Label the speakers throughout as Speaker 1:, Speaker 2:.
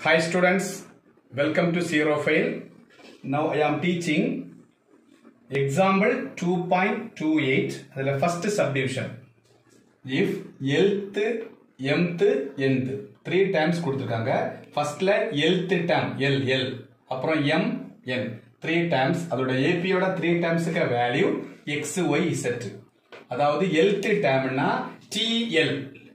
Speaker 1: Hi students, welcome to Zero Fail. Now I am teaching example 2.28 அதில் first subdivision. If Lth, Mth, Nth three times கொடுத்துருக்காங்க ஃபர்ஸ்ட்ல Lth term L L அப்புறம் M N three times அதோட ஏபியோட three டைம்ஸுக்கு value X Y Z அதாவது Lth termனா TL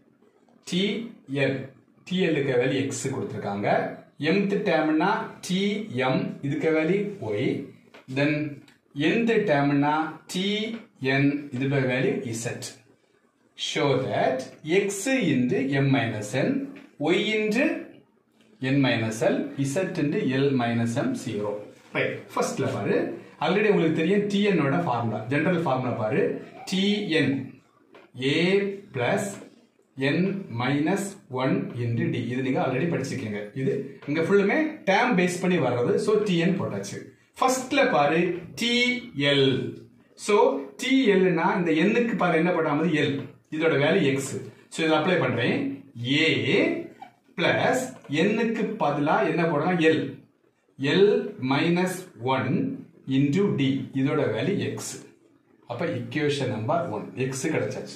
Speaker 1: TL டிஎல்லுக்கு வேல்யூ எக்ஸ் கொடுத்துருக்காங்க எம்த் டேம்னா டிஎம் இதுக்கு வேல்யூ ஒய் தென் எந்த டேம்னா டிஎன் இதோட value Z show that X into M minus N Y into N minus L Z into L minus M zero right ஃபர்ஸ்ட்ல பாரு already உங்களுக்கு தெரியும் டிஎன்னோட ஃபார்முலா ஜெனரல் ஃபார்முலா பாரு TN A plus N minus one into D இது நீங்க already படிச்சிருக்கீங்க இது இங்க ஃபுல்லுமே டேம் பேஸ் பண்ணி வர்றது ஸோ டிஎன் போட்டாச்சு ஃபர்ஸ்ட்ல பாரு டிஎல் ஸோ டிஎல்னா இந்த எண்ணுக்கு பாரு என்ன போட்டாமது எல் இதோட வேல்யூ எக்ஸ் ஸோ இதை அப்ளை பண்றேன் ஏ பிளஸ் எண்ணுக்கு பதிலா என்ன போடலாம் L L minus one into D இதோட வேல்யூ எக்ஸ் அப்ப இக்குவேஷன் நம்பர் ஒன் எக்ஸ் கிடைச்சாச்சு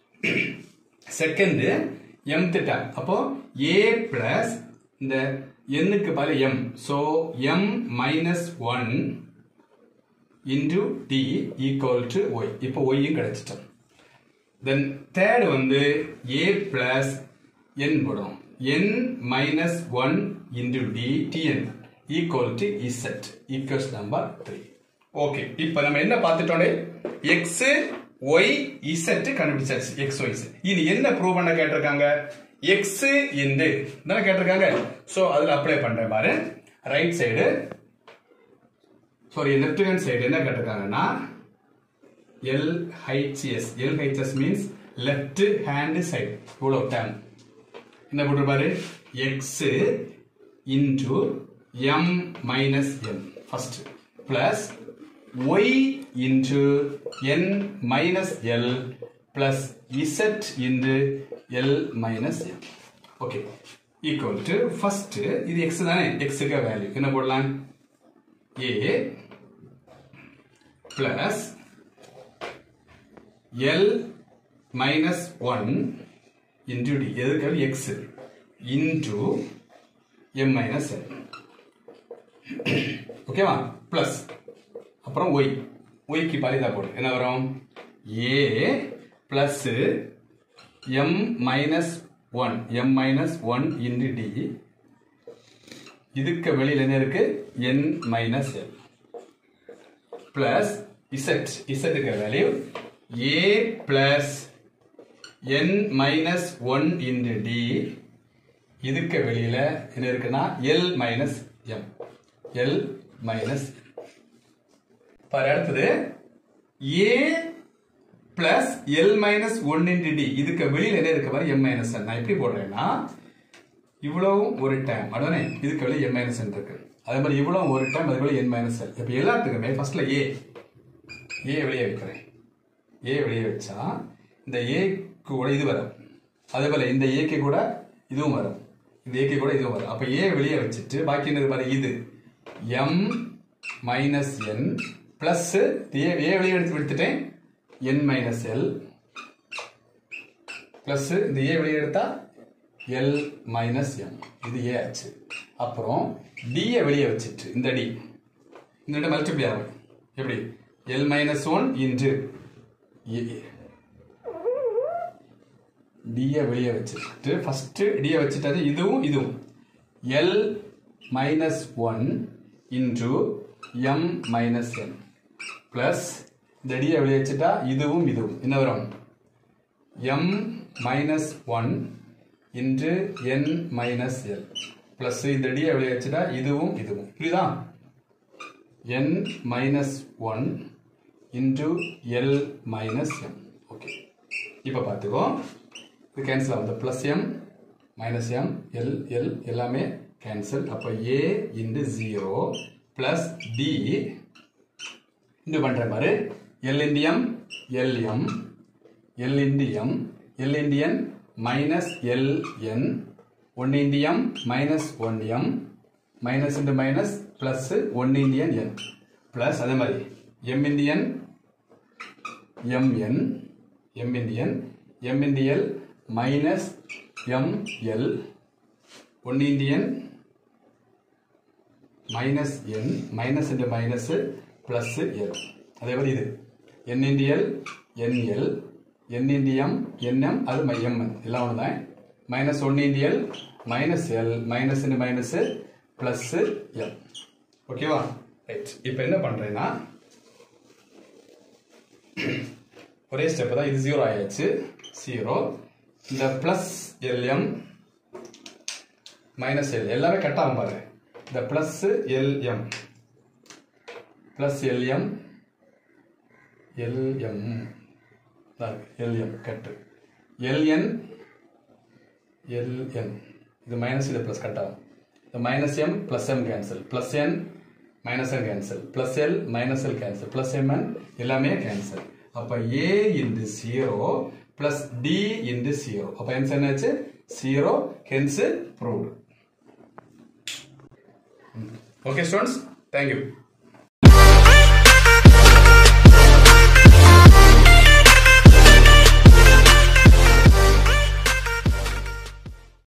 Speaker 1: செகண்ட் எம்த் டேம் அப்போ ஏ பிளஸ் இந்த எண்ணுக்கு பதில் M so M minus one into D equal to Y இப்போ ஒய்யும் கிடைச்சிட்டோம் தென் தேர்ட் வந்து ஏ பிளஸ் என் போடும் N minus one into D TN equal to Z equals number three okay இப்போ நம்ம என்ன பார்த்துட்டோம் எக்ஸ் ஒய் இசட் கண்டுபிடிச்சாச்சு எக்ஸ் ஒய் இனி என்ன ப்ரூவ் பண்ண கேட்டிருக்காங்க எக்ஸ் இன்டு தானே கேட்டிருக்காங்க ஸோ அதில் அப்ளை பண்றேன் பாரு right side sorry left hand side என்ன கேட்டிருக்காங்கன்னா LHS LHS means left hand side இவ்வளோ டேம் என்ன போட்டிருப்பாரு x into m minus n first plus y into n minus l plus z into l minus n okay equal to first இது x தானே x க்கு value என்ன போடலாம் a plus L minus 1 into D எதுக்கு X into M minus L ஓகேவா plus அப்புறம் Y ஒய்க்கு பரிதா போடு என்ன வரும் A பிளஸ் M minus one M minus one into D இதுக்கு வெளியில் என்ன இருக்கு N minus L plus Z இசட்டுக்கு value a plus n minus 1 into d இதுக்கு வெளியில என்ன இருக்குன்னா l minus m l minus பாரு அடுத்தது a plus l minus 1 into d இதுக்கு வெளியில என்ன இருக்கு பாரு m minus n நான் எப்படி போடுறேன்னா இவ்வளவும் ஒரு டைம் அதானே இதுக்கு வெளியே m minus n இருக்கு அதே மாதிரி இவ்வளவு ஒரு டைம் அதுக்கு வெளியே n minus l இப்போ எல்லாத்துக்குமே ஃபர்ஸ்ட்ல a a வெளியே வைக்கிறேன் ஏ வெளியே வச்சா இந்த ஏக்கு கூட இது வரும் அதே போல இந்த ஏக்கு கூட இதுவும் வரும் இந்த ஏக்கு கூட இதுவும் வரும் அப்ப ஏ வெளியே வச்சுட்டு பாக்கி என்னது பாரு இது M minus N plus A A வெளியே எடுத்து எடுத்துட்டேன் என் மைனஸ் எல் பிளஸ் இந்த ஏ வெளியே எடுத்தா எல் மைனஸ் எம் இது ஏ ஆச்சு அப்புறம் டியை வெளியே வச்சுட்டு இந்த டி இந்த மல்டிப்ளை ஆகும் எப்படி எல் மைனஸ் ஒன் இன்ட்டு டியை வெளியே வச்சுட்டு ஃபர்ஸ்ட் டியை வச்சுட்டாது இதுவும் இதுவும் L minus one into M minus N plus இந்த டியை வெளியே வச்சுட்டா இதுவும் இதுவும் என்ன வரும் M minus one into N minus L plus இந்த டியை வெளியே வச்சுட்டா இதுவும் இதுவும் புரியுதா N minus one into L minus M okay இப்போ பார்த்துக்கோ இது கேன்சல் ஆகுது plus M minus M L L எல்லாமே கேன்சல் அப்போ A into zero plus D into பண்ணுறேன் பாரு L into M L M L into M L into N minus L N one into M minus one M minus into minus plus one into N N plus அதே மாதிரி M into N M N M into N M into L minus M L one into N minus N minus into minus plus L அதே மாதிரி இது N into L N L n into M N M அது மை M N எல்லாம் ஒன்று தான் minus one into L minus L minus into minus plus L ஓகேவா right இப்போ என்ன பண்ணுறேன்னா ஒரே ஸ்டெப் தான் இது ஜீரோ ஆயாச்சு ஜீரோ இந்த பிளஸ் எல்எம் மைனஸ் எல் எல்லாமே கட் ஆகும் பாரு இந்த plus L M plus L M L M L M cut L N L N இது மைனஸ் இது ப்ளஸ் கட் ஆகும் இந்த minus M plus M cancel plus N minus N cancel plus L minus L cancel plus M N எல்லாமே cancel அப்போ A into zero plus D into zero அப்போ hence என்னாச்சு zero hence proved okay students thank you